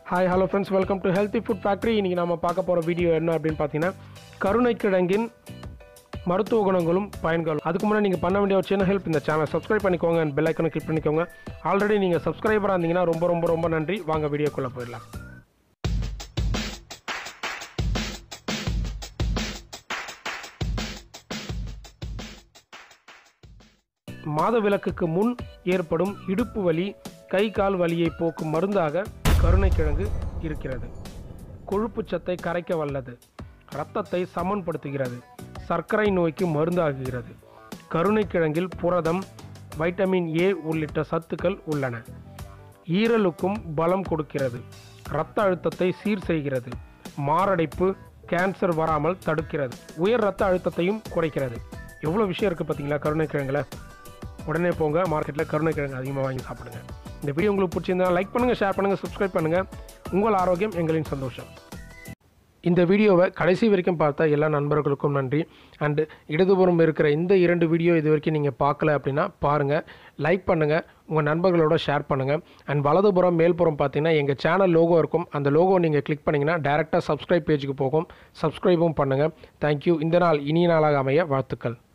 hi hello friends welcome to healthy food factory இன்றைக்கி நம்ம பார்க்க போகிற வீடியோ என்ன அப்படின்னு பார்த்தீங்கன்னா கருணைக்கிழங்கின் மருத்துவ குணங்களும் பயன்களும் அதுக்கு முன்னாடி நீங்கள் பண்ண வேண்டிய ஒரு சின்ன ஹெல்ப் இந்த சேனல் சப்ஸ்கிரைப் பண்ணிக்கோங்க அண்ட் பெல் ஐக்கனை கிளிக் பண்ணிக்கோங்க ஆல்ரெடி நீங்கள் சப்ஸ்கிரைபராக இருந்தீங்கன்னா ரொம்ப ரொம்ப ரொம்ப நன்றி வாங்க வீடியோக்குள்ளே போயிடலாம் மாதவிலக்குக்கு முன் ஏற்படும் இடுப்பு வலி கை கால் வலியை போக்கும் மருந்தாக கருணைக்கிழங்கு இருக்கிறது கொழுப்புச் சத்தை கரைக்க வல்லது இரத்தத்தை சமன்படுத்துகிறது சர்க்கரை நோய்க்கு மருந்தாகுகிறது கருணைக்கிழங்கில் புரதம் வைட்டமின் ஏ உள்ளிட்ட சத்துக்கள் உள்ளன ஈரலுக்கும் பலம் கொடுக்கிறது இரத்த அழுத்தத்தை சீர் செய்கிறது மாரடைப்பு கேன்சர் வராமல் தடுக்கிறது உயர் இரத்த அழுத்தத்தையும் குறைக்கிறது எவ்வளோ விஷயம் இருக்குது பார்த்தீங்களா கருணைக்கிழங்குல உடனே போங்க மார்க்கெட்டில் கருணைக்கிழங்கு அதிகமாக வாங்கி சாப்பிடுங்க இந்த வீடியோ உங்களுக்கு பிடிச்சிருந்தா லைக் பண்ணுங்கள் ஷேர் பண்ணுங்கள் சப்ஸ்கிரைப் பண்ணுங்கள் உங்கள் ஆரோக்கியம் எங்களின் சந்தோஷம் இந்த வீடியோவை கடைசி வரைக்கும் பார்த்த எல்லா நண்பர்களுக்கும் நன்றி அண்டு இடதுபுறம் இருக்கிற இந்த இரண்டு வீடியோ இது வரைக்கும் நீங்கள் பார்க்கல அப்படின்னா பாருங்கள் லைக் பண்ணுங்கள் உங்கள் நண்பர்களோட ஷேர் பண்ணுங்கள் அண்ட் வலதுபுறம் மேல்புறம் பார்த்தீங்கன்னா எங்கள் சேனல் லோகோ இருக்கும் அந்த லோகோ நீங்கள் கிளிக் பண்ணிங்கன்னா டேரெக்டாக சப்ஸ்கிரைப் பேஜுக்கு போகும் சப்ஸ்கிரைபும் பண்ணுங்கள் தேங்க்யூ இந்த நாள் இனிய நாளாக அமைய வாழ்த்துக்கள்